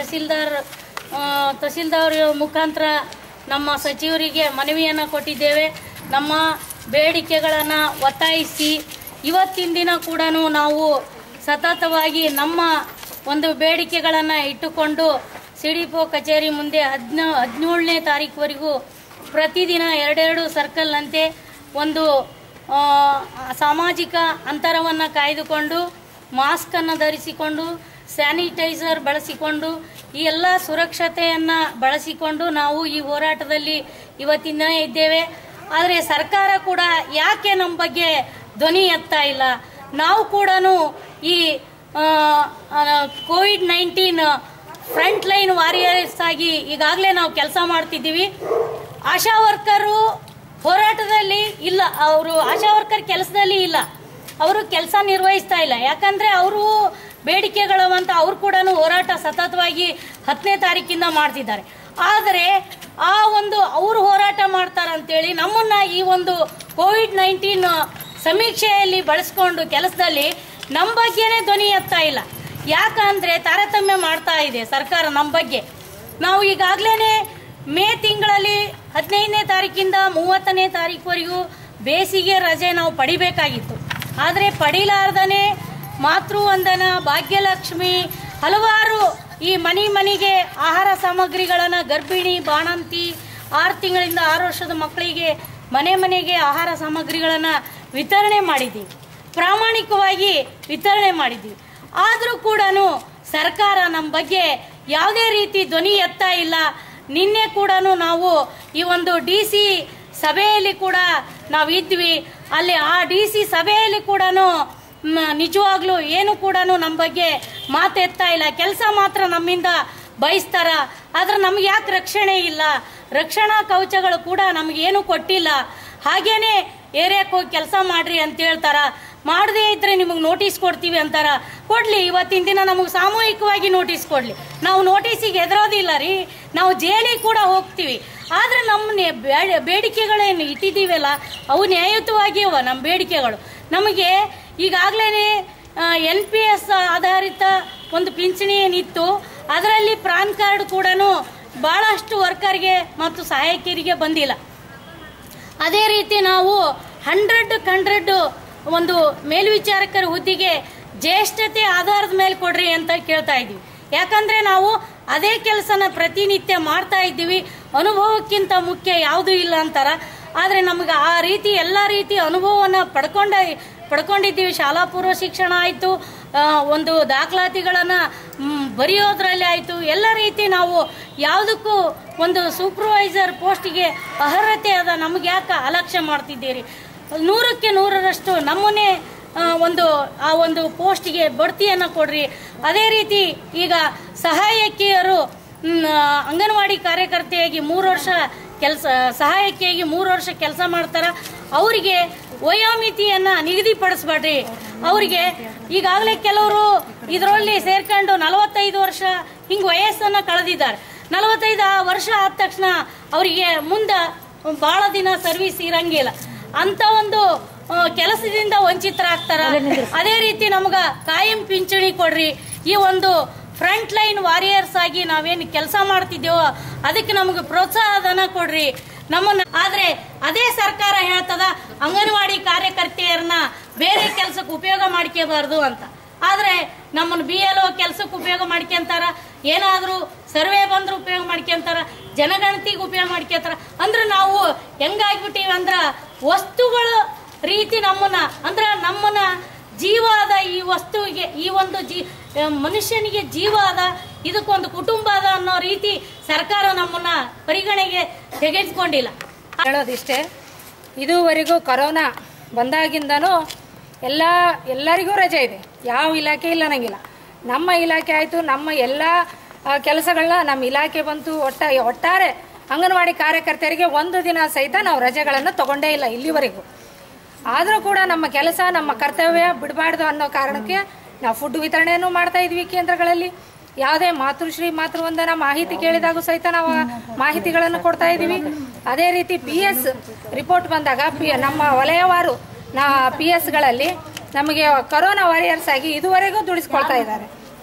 ತಹಸೀಲ್ದಾರ್ ಆ, ತಹಸೀಲ್ದಾರ್ ಮುಖಾಂತರ ನಮ್ಮ ಸಚಿವರಿಗೆ ಮನವಿಯನ್ನು ಕೊಟ್ಟಿದ್ದೇವೆ ನಮ್ಮ ಬೇಡಿಕೆಗಳನ್ನು ಒತ್ತಾಯಿಸಿ ಇವತ್ತಿನ ದಿನ ಕೂಡ ನಾವು ಸತತವಾಗಿ ನಮ್ಮ ಒಂದು ಬೇಡಿಕೆಗಳನ್ನು ಇಟ್ಟುಕೊಂಡು ಸಿಡಿಪೋ ಕಚೇರಿ ಮುಂದೆ ಹದಿನ ಹದಿನೇಳನೇ ತಾರೀಕುವರೆಗೂ ಪ್ರತಿದಿನ ಎರಡೆರಡು ಸರ್ಕಲ್ನಂತೆ ಒಂದು ಆ, ಸಾಮಾಜಿಕ ಅಂತರವನ್ನು ಕಾಯ್ದುಕೊಂಡು ಮಾಸ್ಕನ್ನು ಧರಿಸಿಕೊಂಡು ಸ್ಯಾನಿಟೈಸರ್ ಬಳಸಿಕೊಂಡು ಈ ಎಲ್ಲ ಸುರಕ್ಷತೆಯನ್ನು ಬಳಸಿಕೊಂಡು ನಾವು ಈ ಹೋರಾಟದಲ್ಲಿ ಇವತ್ತಿನ ದಿನ ಇದ್ದೇವೆ ಆದರೆ ಸರ್ಕಾರ ಕೂಡ ಯಾಕೆ ನಮ್ಮ ಬಗ್ಗೆ ಧ್ವನಿ ಎತ್ತಾ ಇಲ್ಲ ನಾವು ಕೂಡ ಈ covid nineteen front line warriors ಆಗಿ ಈಗಾಗಲೇ ನಾವು ಕೆಲಸ ಮಾಡ್ತಿದ್ದೀವಿ ಆಶಾ ವರ್ಕರು ಹೋರಾಟದಲ್ಲಿ ಇಲ್ಲ ಅವರು ಆಶಾ ವರ್ಕರ್ ಕೆಲಸದಲ್ಲಿ ಇಲ್ಲ ಅವರು ಕೆಲಸ ನಿರ್ವಹಿಸ್ತಾ ಇಲ್ಲ ಯಾಕಂದ್ರೆ ಅವರು ಬೇಡಿಕೆಗಳವಂತ ಅವ್ರು ಕೂಡ ಹೋರಾಟ ಸತತವಾಗಿ ಹತ್ತನೇ ತಾರೀಕಿಂದ ಮಾಡ್ತಿದ್ದಾರೆ ಆದರೆ ಆ ಒಂದು ಅವರು ಹೋರಾಟ ಮಾಡ್ತಾರಂತೇಳಿ ನಮ್ಮನ್ನ ಈ ಒಂದು ಕೋವಿಡ್ ನೈನ್ಟೀನ್ ಸಮೀಕ್ಷೆಯಲ್ಲಿ ಬಳಸ್ಕೊಂಡು ಕೆಲಸದಲ್ಲಿ ನಮ್ಮ ಬಗ್ಗೆನೇ ಧ್ವನಿ ಎತ್ತಾ ಇಲ್ಲ ಯಾಕಂದ್ರೆ ತಾರತಮ್ಯ ಮಾಡ್ತಾ ಇದೆ ಸರ್ಕಾರ ನಮ್ಮ ಬಗ್ಗೆ ನಾವು ಈಗಾಗಲೇ ಮೇ ತಿಂಗಳಲ್ಲಿ ಹದಿನೈದನೇ ತಾರೀಕಿಂದ ಮೂವತ್ತನೇ ತಾರೀಕುವರೆಗೂ ಬೇಸಿಗೆ ರಜೆ ನಾವು ಪಡಿಬೇಕಾಗಿತ್ತು ಆದರೆ ಪಡಿಲಾರ್ದನೆ ಮಾತೃವಂದನ ಭಾಗ್ಯಲಕ್ಷ್ಮಿ ಹಲವಾರು ಈ ಮನೆ ಮನೆಗೆ ಆಹಾರ ಸಾಮಗ್ರಿಗಳನ್ನು ಗರ್ಭಿಣಿ ಬಾಣಂತಿ ಆರು ತಿಂಗಳಿಂದ ಆರು ವರ್ಷದ ಮಕ್ಕಳಿಗೆ ಮನೆ ಮನೆಗೆ ಆಹಾರ ಸಾಮಗ್ರಿಗಳನ್ನು ವಿತರಣೆ ಮಾಡಿದ್ದೀವಿ ಪ್ರಾಮಾಣಿಕವಾಗಿ ವಿತರಣೆ ಮಾಡಿದ್ದೀವಿ ಆದರೂ ಕೂಡ ಸರ್ಕಾರ ನಮ್ಮ ಬಗ್ಗೆ ಯಾವುದೇ ರೀತಿ ಧ್ವನಿ ಎತ್ತಾ ಇಲ್ಲ ನಿನ್ನೆ ಕೂಡ ನಾವು ಈ ಒಂದು ಡಿ ಸಿ ಸಭೆಯಲ್ಲಿ ಕೂಡ ನಾವು ಇದ್ವಿ ಅಲ್ಲಿ ಆ ಡಿ ಸಿ ಸಭೆಯಲ್ಲಿ ಕೂಡ ನಿಜವಾಗ್ಲೂ ಏನು ಕೂಡ ನಮ್ಮ ಬಗ್ಗೆ ಮಾತೆತ್ತಾ ಇಲ್ಲ ಕೆಲಸ ಮಾತ್ರ ನಮ್ಮಿಂದ ಬಯಸ್ತಾರ ಆದ್ರೆ ನಮ್ಗೆ ಯಾಕೆ ರಕ್ಷಣೆ ಇಲ್ಲ ರಕ್ಷಣಾ ಕವಚಗಳು ಕೂಡ ನಮಗೇನು ಕೊಟ್ಟಿಲ್ಲ ಹಾಗೇನೆ ಏರಿಯಾಕ್ಕೆ ಹೋಗಿ ಕೆಲಸ ಮಾಡ್ರಿ ಅಂತ ಹೇಳ್ತಾರ ಮಾಡದೇ ಇದ್ರೆ ನಿಮಗೆ ನೋಟಿಸ್ ಕೊಡ್ತೀವಿ ಅಂತಾರ ಕೊಡ್ಲಿ ಇವತ್ತಿನ ದಿನ ನಮಗೆ ಸಾಮೂಹಿಕವಾಗಿ ನೋಟಿಸ್ ಕೊಡ್ಲಿ ನಾವು ನೋಟಿಸಿಗೆ ಎದುರೋದಿಲ್ಲ ರೀ ನಾವು ಜೈಲಿಗೆ ಕೂಡ ಹೋಗ್ತೀವಿ ಆದ್ರೆ ನಮ್ಮ ನೆ- ಬೇಡ- ಬೇಡಿಕೆಗಳೇನು ಇಟ್ಟಿದ್ದೀವಲ್ಲ ಅವು ನ್ಯಾಯಯುತವಾಗಿ ಅವ ನಮ್ಮ ಬೇಡಿಕೆಗಳು ನಮಗೆ ಈಗಾಗಲೇ ಎನ್ ಪಿ ಎಸ್ ಆಧಾರಿತ ಒಂದು ಪಿಂಚಣಿ ಏನಿತ್ತು ಅದರಲ್ಲಿ ಪ್ರಾನ್ ಕಾರ್ಡ್ ಕೂಡ ಬಹಳಷ್ಟು ವರ್ಕರ್ಗೆ ಮತ್ತು ಸಹಾಯಕಿಯರಿಗೆ ಬಂದಿಲ್ಲ ಅದೇ ರೀತಿ ನಾವು ಹಂಡ್ರೆಡ್ ಹಂಡ್ರೆಡ್ ಒಂದು ಮೇಲ್ವಿಚಾರಕರ ಹುದ್ದೆಗೆ ಜ್ಯೇಷ್ಠತೆ ಆಧಾರದ ಮೇಲೆ ಕೊಡ್ರಿ ಅಂತ ಕೇಳ್ತಾ ಇದ್ದೀವಿ ಯಾಕಂದ್ರೆ ನಾವು ಅದೇ ಕೆಲಸನ ಪ್ರತಿನಿತ್ಯ ಮಾಡ್ತಾ ಇದ್ದೀವಿ ಅನುಭವಕ್ಕಿಂತ ಮುಖ್ಯ ಯಾವುದೂ ಇಲ್ಲ ಅಂತಾರ ಆದರೆ ನಮಗೆ ಆ ರೀತಿ ಎಲ್ಲ ರೀತಿ ಅನುಭವವನ್ನು ಪಡ್ಕೊಂಡ ಪಡ್ಕೊಂಡಿದ್ದೀವಿ ಶಾಲಾ ಪೂರ್ವ ಶಿಕ್ಷಣ ಆಯಿತು ಒಂದು ದಾಖಲಾತಿಗಳನ್ನು ಬರೆಯೋದ್ರಲ್ಲಿ ಆಯಿತು ಎಲ್ಲ ರೀತಿ ನಾವು ಯಾವುದಕ್ಕೂ ಒಂದು ಸೂಪರ್ವೈಸರ್ ಪೋಸ್ಟಿಗೆ ಅರ್ಹತೆ ಅದ ನಮ್ಗೆ ಯಾಕೆ ಅಲಕ್ಷ್ಯ ಮಾಡ್ತಿದ್ದೀರಿ ನೂರಕ್ಕೆ ನೂರರಷ್ಟು ನಮ್ಮನ್ನೇ ಆ, ಒಂದು ಆ ಒಂದು ಪೋಸ್ಟಿಗೆ ಬಡ್ತಿಯನ್ನು ಕೊಡ್ರಿ ಅದೇ ರೀತಿ ಈಗ ಸಹಾಯಕಿಯರು ಮ್, ಅಂಗನವಾಡಿ ಕಾರ್ಯಕರ್ತೆಯಾಗಿ ಮೂರು ವರ್ಷ ಕೆಲಸ ಸಹಾಯಕಿಯಾಗಿ ಮೂರು ವರ್ಷ ಕೆಲಸ ಮಾಡ್ತಾರ ಅವರಿಗೆ ವಯೋಮಿತಿಯನ್ನ ನಿಗದಿಪಡಿಸ್ಬೇಡ್ರಿ ಅವರಿಗೆ ಈಗಾಗಲೇ ಕೆಲವರು ಇದರಲ್ಲಿ ಸೇರ್ಕೊಂಡು ನಲವತ್ತೈದು ವರ್ಷ ಹಿಂಗ್ ವಯಸ್ಸನ್ನ ಕಳೆದಿದ್ದಾರೆ ನಲವತ್ತೈದು ವರ್ಷ ಆದ ತಕ್ಷಣ ಅವರಿಗೆ ಮುಂದೆ ಬಹಳ ದಿನ ಸರ್ವಿಸ್ ಇರಂಗಿಲ್ಲ ಅಂತ ಒಂದು ಆ, ಕೆಲಸದಿಂದ ವಂಚಿತರಾಗ್ತಾರ ಅದೇ ರೀತಿ ನಮಗ ಕಾಯಂ ಪಿಂಚಣಿ ಕೊಡ್ರಿ ಈ ಒಂದು ಫ್ರಂಟ್ ಲೈನ್ ವಾರಿಯರ್ಸ್ ಆಗಿ ನಾವೇನು ಕೆಲಸ ಮಾಡ್ತಿದ್ದೇವೋ ಅದಕ್ಕೆ ನಮಗೆ ಪ್ರೋತ್ಸಾಹಧನ ಕೊಡ್ರಿ ನಮ್ಮನ್ನ ಆದ್ರೆ ಅದೇ ಸರ್ಕಾರ ಹೇಳ್ತದ ಅಂಗನವಾಡಿ ಕಾರ್ಯಕರ್ತೆಯರನ್ನ ಬೇರೆ ಕೆಲಸಕ್ಕೆ ಉಪಯೋಗ ಮಾಡ್ಕೋಬಾರ್ದು ಅಂತ ಆದ್ರೆ ನಮ್ಮನ್ನ ಬಿ ಎಲ್ ಒ ಕೆಲ್ಸಕ್ಕೆ ಉಪಯೋಗ ಮಾಡ್ಕೊಂತಾರ ಏನಾದ್ರೂ ಸರ್ವೆ ಬಂದ್ರು ಉಪಯೋಗ ಮಾಡ್ಕೊಂತಾರ ಜನಗಣತಿಗೆ ಉಪಯೋಗ ಮಾಡ್ಕೊಂತಾರ ಅಂದ್ರೆ ನಾವು ಹೆಂಗಾಗ್ಬಿಟ್ಟಿವಿ ಅಂದ್ರ ವಸ್ತುಗಳ ರೀತಿ ನಮ್ಮನ್ನ ಅಂದ್ರ ನಮ್ಮನ್ನ ಜೀವ ಅದ ಈ ವಸ್ತುವಿಗೆ ಈ ಒಂದು ಜೀ ಆ, ಮನುಷ್ಯನಿಗೆ ಜೀವ ಅದ ಇದಕ್ಕೊಂದು ಕುಟುಂಬ ಅದ ಅನ್ನೋ ರೀತಿ ಸರ್ಕಾರ ನಮ್ಮನ್ನ ಪರಿಗಣೆಗೆ ತೆಗೆದುಕೊಂಡಿಲ್ಲ ಹೇಳೋದಿಷ್ಟೇ ಇದುವರೆಗೂ ಕೊರೋನಾ ಬಂದಾಗಿಂದನೂ ಎಲ್ಲ ಎಲ್ಲರಿಗೂ ರಜೆ ಇದೆ ಯಾವ ಇಲಾಖೆ ಇಲ್ಲ ಅನ್ನಂಗಿಲ್ಲ ನಮ್ಮ ಇಲಾಖೆ ಆಯಿತು ನಮ್ಮ ಎಲ್ಲ ಕೆಲಸಗಳನ್ನ ನಮ್ಮ ಇಲಾಖೆ ಬಂತು ಒಟ್ಟ ಒಟ್ಟಾರೆ ಅಂಗನವಾಡಿ ಕಾರ್ಯಕರ್ತರಿಗೆ ಒಂದು ದಿನ ಸಹಿತ ನಾವು ರಜೆಗಳನ್ನು ತಗೊಂಡೇ ಇಲ್ಲ ಇಲ್ಲಿವರೆಗೂ ಆದರೂ ಕೂಡ ನಮ್ಮ ಕೆಲಸ ನಮ್ಮ ಕರ್ತವ್ಯ ಬಿಡಬಾರ್ದು ಅನ್ನೋ ಕಾರಣಕ್ಕೆ ನಾವು ಫುಡ್ ವಿತರಣೆಯನ್ನು ಮಾಡ್ತಾ ಇದ್ವಿ ಕೇಂದ್ರಗಳಲ್ಲಿ ಯಾವುದೇ ಮಾತೃಶ್ರೀ ಮಾತೃವಂದನ ಮಾಹಿತಿ ಕೇಳಿದಾಗೂ ಸಹಿತ ನಾವು ಮಾಹಿತಿಗಳನ್ನು ಕೊಡ್ತಾ ಇದ್ದೀವಿ ಅದೇ ರೀತಿ ಪಿ ಎಸ್ ರಿಪೋರ್ಟ್ ಬಂದಾಗ ಪಿ ನಮ್ಮ ವಲಯವಾರು ನಾ ಪಿ ಎಸ್ಗಳಲ್ಲಿ ನಮಗೆ ಕೊರೋನಾ ವಾರಿಯರ್ಸ್ ಆಗಿ ಇದುವರೆಗೂ ದುಡಿಸ್ಕೊಳ್ತಾ ಇದ್ದಾರೆ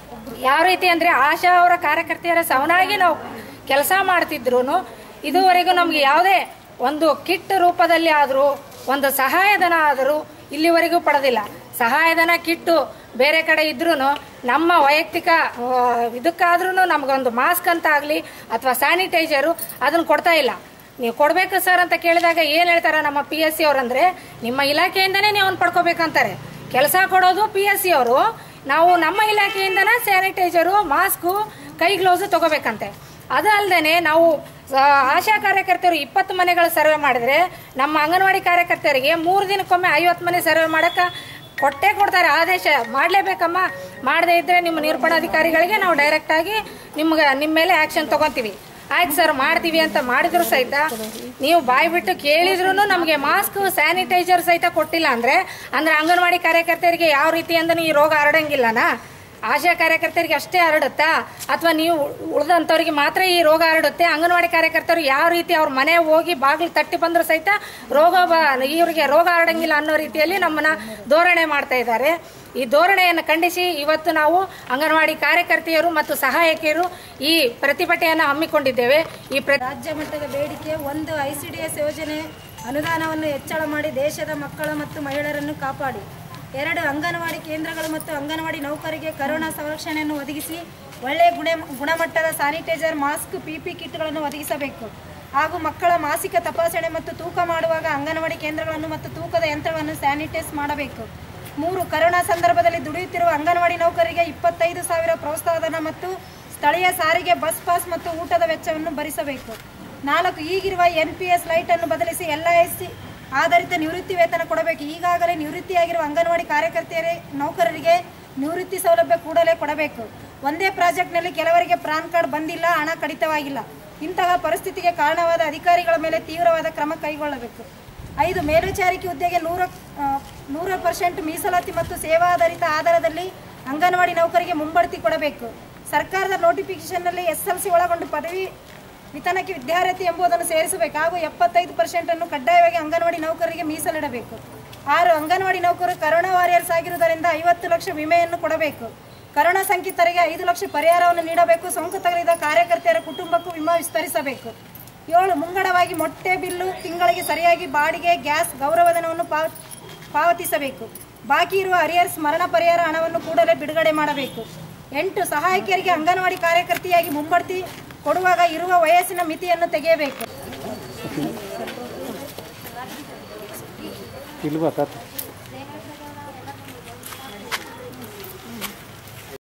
ಯಾವ ರೀತಿ ಅಂದರೆ ಆಶಾ ಅವರ ಕಾರ್ಯಕರ್ತೆಯರ ಸಮನಾಗಿ ನಾವು ಕೆಲಸ ಮಾಡ್ತಿದ್ರು ಇದುವರೆಗೂ ನಮಗೆ ಯಾವುದೇ ಒಂದು ಕಿಟ್ ರೂಪದಲ್ಲಿ ಆದರೂ ಒಂದು ಸಹಾಯಧನ ಆದರೂ ಇಲ್ಲಿವರೆಗೂ ಪಡೆದಿಲ್ಲ ಸಹಾಯಧನ ಕಿಟ್ಟು ಬೇರೆ ಕಡೆ ಇದ್ರೂ ನಮ್ಮ ವೈಯಕ್ತಿಕ ಇದಕ್ಕಾದ್ರೂ ನಮಗೊಂದು ಮಾಸ್ಕ್ ಅಂತ ಆಗಲಿ ಅಥವಾ ಸ್ಯಾನಿಟೈಸರು ಅದನ್ನು ಕೊಡ್ತಾ ಇಲ್ಲ ನೀವು ಕೊಡಬೇಕು ಸರ್ ಅಂತ ಕೇಳಿದಾಗ ಏನು ಹೇಳ್ತಾರೆ ನಮ್ಮ ಪಿ ಎಸ್ ಸಿ ಅವರಂದ್ರೆ ನಿಮ್ಮ ಇಲಾಖೆಯಿಂದನೇ ನೀವು ಅವ್ನು ಪಡ್ಕೋಬೇಕಂತಾರೆ ಕೆಲಸ ಕೊಡೋದು ಪಿ ಎಸ್ ಸಿ ಅವರು ನಾವು ನಮ್ಮ ಇಲಾಖೆಯಿಂದನೇ ಸ್ಯಾನಿಟೈಸರು ಮಾಸ್ಕು ಕೈ ಗ್ಲೌಸು ತಗೋಬೇಕಂತೆ ಅದು ಅಲ್ಲದೆ ನಾವು ಆ, ಆಶಾ ಕಾರ್ಯಕರ್ತರು ಇಪ್ಪತ್ತು ಮನೆಗಳು ಸರ್ವೆ ಮಾಡಿದ್ರೆ ನಮ್ಮ ಅಂಗನವಾಡಿ ಕಾರ್ಯಕರ್ತರಿಗೆ ಮೂರು ದಿನಕ್ಕೊಮ್ಮೆ ಐವತ್ತು ಮನೆ ಸರ್ವೆ ಮಾಡಕ್ಕೆ ಕೊಟ್ಟೇ ಕೊಡ್ತಾರೆ ಆದೇಶ ಮಾಡಲೇಬೇಕಮ್ಮ ಮಾಡದೇ ಇದ್ರೆ ನಿಮ್ಮ ನಿರ್ಪಣಾಧಿಕಾರಿಗಳಿಗೆ ನಾವು ಡೈರೆಕ್ಟಾಗಿ ನಿಮ್ಗೆ ನಿಮ್ಮ ಮೇಲೆ ಆ್ಯಕ್ಷನ್ ತಗೊಂತೀವಿ ಆಯ್ತು ಸರ್ ಮಾಡ್ತೀವಿ ಅಂತ ಮಾಡಿದ್ರು ಸಹಿತ ನೀವು ಬಾಯಿ ಬಿಟ್ಟು ಕೇಳಿದ್ರು ನಮಗೆ ಮಾಸ್ಕ್ ಸ್ಯಾನಿಟೈಸರ್ ಸಹಿತ ಕೊಟ್ಟಿಲ್ಲ ಅಂದ್ರೆ ಅಂದ್ರೆ ಅಂಗನವಾಡಿ ಕಾರ್ಯಕರ್ತರಿಗೆ ಯಾವ ರೀತಿಯಿಂದ ಈ ರೋಗ ಹರಡಂಗಿಲ್ಲನಾ ಆಶಾ ಕಾರ್ಯಕರ್ತರಿಗೆ ಅಷ್ಟೇ ಹರಡುತ್ತಾ ಅಥವಾ ನೀವು ಉಳಿದಂಥವ್ರಿಗೆ ಮಾತ್ರ ಈ ರೋಗ ಹರಡುತ್ತೆ ಅಂಗನವಾಡಿ ಕಾರ್ಯಕರ್ತರು ಯಾವ ರೀತಿ ಅವ್ರ ಮನೆ ಹೋಗಿ ಬಾಗಿಲು ತಟ್ಟಿ ಬಂದರೂ ಸಹಿತ ರೋಗ ಬ ಇವರಿಗೆ ರೋಗ ಹರಡಂಗಿಲ್ಲ ಅನ್ನೋ ರೀತಿಯಲ್ಲಿ ನಮ್ಮನ್ನ ಧೋರಣೆ ಮಾಡ್ತಾ ಇದ್ದಾರೆ ಈ ಧೋರಣೆಯನ್ನು ಖಂಡಿಸಿ ಇವತ್ತು ನಾವು ಅಂಗನವಾಡಿ ಕಾರ್ಯಕರ್ತೆಯರು ಮತ್ತು ಸಹಾಯಕಿಯರು ಈ ಪ್ರತಿಭಟನೆಯನ್ನು ಹಮ್ಮಿಕೊಂಡಿದ್ದೇವೆ ಈ ಪ್ರ ರಾಜ್ಯ ಮಟ್ಟದ ಬೇಡಿಕೆ ಒಂದು ಐಸಿಡಿಎಸ್ ಯೋಜನೆ ಅನುದಾನವನ್ನು ಹೆಚ್ಚಳ ಮಾಡಿ ದೇಶದ ಮಕ್ಕಳ ಮತ್ತು ಮಹಿಳೆಯರನ್ನು ಕಾಪಾಡಿ ಎರಡು ಅಂಗನವಾಡಿ ಕೇಂದ್ರಗಳು ಮತ್ತು ಅಂಗನವಾಡಿ ನೌಕರಿಗೆ ಕರೋನಾ ಸಂರಕ್ಷಣೆಯನ್ನು ಒದಗಿಸಿ ಒಳ್ಳೆಯ ಗುಣ ಗುಣಮಟ್ಟದ ಸ್ಯಾನಿಟೈಸರ್ ಮಾಸ್ಕ್ ಪಿಪಿ ಕಿಟ್ಗಳನ್ನು ಒದಗಿಸಬೇಕು ಹಾಗೂ ಮಕ್ಕಳ ಮಾಸಿಕ ತಪಾಸಣೆ ಮತ್ತು ತೂಕ ಮಾಡುವಾಗ ಅಂಗನವಾಡಿ ಕೇಂದ್ರಗಳನ್ನು ಮತ್ತು ತೂಕದ ಯಂತ್ರಗಳನ್ನು ಸ್ಯಾನಿಟೈಸ್ ಮಾಡಬೇಕು ಮೂರು ಕರೋನಾ ಸಂದರ್ಭದಲ್ಲಿ ದುಡಿಯುತ್ತಿರುವ ಅಂಗನವಾಡಿ ನೌಕರರಿಗೆ ಇಪ್ಪತ್ತೈದು ಸಾವಿರ ಪ್ರೋತ್ಸಾಹಧನ ಮತ್ತು ಸ್ಥಳೀಯ ಸಾರಿಗೆ ಬಸ್ ಪಾಸ್ ಮತ್ತು ಊಟದ ವೆಚ್ಚವನ್ನು ಭರಿಸಬೇಕು ನಾಲ್ಕು ಈಗಿರುವ ಎನ್ ಪಿ ಎಸ್ ಲೈಟ್ ಅನ್ನು ಬದಲಿಸಿ ಎಲ್ ಐ ಸಿ ಆಧಾರಿತ ನಿವೃತ್ತಿ ವೇತನ ಕೊಡಬೇಕು ಈಗಾಗಲೇ ನಿವೃತ್ತಿಯಾಗಿರುವ ಅಂಗನವಾಡಿ ಕಾರ್ಯಕರ್ತೆಯರೇ ನೌಕರರಿಗೆ ನಿವೃತ್ತಿ ಸೌಲಭ್ಯ ಕೂಡಲೇ ಕೊಡಬೇಕು ಒಂದೇ ಪ್ರಾಜೆಕ್ಟ್ನಲ್ಲಿ ಕೆಲವರಿಗೆ ಪ್ರಾನ್ ಕಾರ್ಡ್ ಬಂದಿಲ್ಲ ಹಣ ಕಡಿತವಾಗಿಲ್ಲ ಇಂತಹ ಪರಿಸ್ಥಿತಿಗೆ ಕಾರಣವಾದ ಅಧಿಕಾರಿಗಳ ಮೇಲೆ ತೀವ್ರವಾದ ಕ್ರಮ ಕೈಗೊಳ್ಳಬೇಕು ಐದು ಮೇಲ್ವಿಚಾರಿಕೆ ಹುದ್ದೆಗೆ ನೂರ ಆ, ನೂರ ಪರ್ಸೆಂಟ್ ಮೀಸಲಾತಿ ಮತ್ತು ಸೇವಾಧಾರಿತ ಆಧಾರದಲ್ಲಿ ಅಂಗನವಾಡಿ ನೌಕರಿಗೆ ಮುಂಬಡ್ತಿ ಕೊಡಬೇಕು ಸರ್ಕಾರದ ನೋಟಿಫಿಕೇಶನ್ನಲ್ಲಿ ಎಸ್ ಎಲ್ ಸಿ ಒಳಗೊಂಡು ಪದವಿ ವಿತನಕ್ಕೆ ವಿದ್ಯಾರ್ಥಿ ಎಂಬುದನ್ನು ಸೇರಿಸಬೇಕು ಹಾಗೂ ಎಪ್ಪತ್ತೈದು ಪರ್ಸೆಂಟ್ ಅನ್ನು ಕಡ್ಡಾಯವಾಗಿ ಅಂಗನವಾಡಿ ನೌಕರರಿಗೆ ಮೀಸಲಿಡಬೇಕು ಆರು ಅಂಗನವಾಡಿ ನೌಕರರು ಕರೋನಾ ವಾರಿಯರ್ಸ್ ಆಗಿರುವುದರಿಂದ ಐವತ್ತು ಲಕ್ಷ ವಿಮೆಯನ್ನು ಕೊಡಬೇಕು ಕರೋನಾ ಸಂಕಿತರಿಗೆ ಐದು ಲಕ್ಷ ಪರಿಹಾರವನ್ನು ನೀಡಬೇಕು ಸೋಂಕು ತಗುಲಿದ ಕಾರ್ಯಕರ್ತೆಯರ ಕುಟುಂಬಕ್ಕೂ ವಿಮಾ ವಿಸ್ತರಿಸಬೇಕು ಏಳು ಮುಂಗಡವಾಗಿ ಮೊಟ್ಟೆ ಬಿಲ್ಲು ತಿಂಗಳಿಗೆ ಸರಿಯಾಗಿ ಬಾಡಿಗೆ ಗ್ಯಾಸ್ ಗೌರವಧನವನ್ನು ಪಾವ ಪಾವತಿಸಬೇಕು ಬಾಕಿ ಇರುವ ಅರಿಯರ್ಸ್ ಮರಣ ಪರಿಹಾರ ಹಣವನ್ನು ಕೂಡಲೇ ಬಿಡುಗಡೆ ಮಾಡಬೇಕು ಎಂಟು ಸಹಾಯಕಿಯರಿಗೆ ಅಂಗನವಾಡಿ ಕಾರ್ಯಕರ್ತೆಯಾಗಿ ಮುಂಬಡ್ತಿ ಕೊಡುವಾಗ ಇರುವ ವಯಸ್ಸಿನ ಮಿತಿಯನ್ನು ತೆಗೆಯಬೇಕು ಇಲ್ವಾ ತಾತ